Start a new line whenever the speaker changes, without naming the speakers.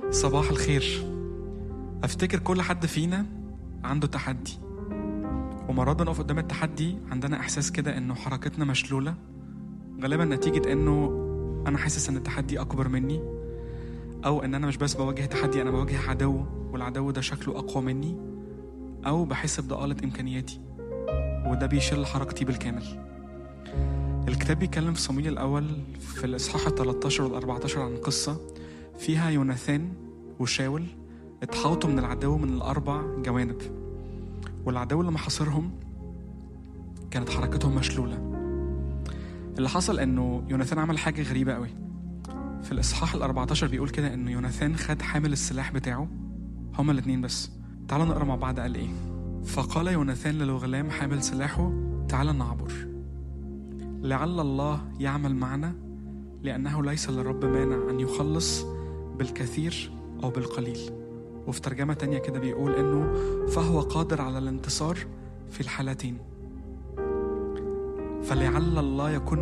صباح الخير افتكر كل حد فينا عنده تحدي ومرات بنقف قدام التحدي عندنا احساس كده انه حركتنا مشلوله غالبا نتيجه انه انا حاسس ان التحدي اكبر مني او ان انا مش بس بواجه تحدي انا بواجه عدو والعدو ده شكله اقوى مني او بحس بضآلة امكانياتي وده بيشل حركتي بالكامل الكتاب بيتكلم في صمويل الاول في الاصحاح ال 13 وال 14 عن قصه فيها يوناثان وشاول اتحاوطوا من العدو من الاربع جوانب والعدو اللي محاصرهم كانت حركتهم مشلوله اللي حصل انه يوناثان عمل حاجه غريبه قوي في الاصحاح ال 14 بيقول كده انه يوناثان خد حامل السلاح بتاعه هما الاتنين بس تعالوا نقرا مع بعض قال ايه فقال يوناثان للغلام حامل سلاحه تعال نعبر لعل الله يعمل معنا لأنه ليس للرب مانع أن يخلص بالكثير أو بالقليل وفي ترجمة تانية كده بيقول إنه فهو قادر على الانتصار في الحالتين فلعل الله يكون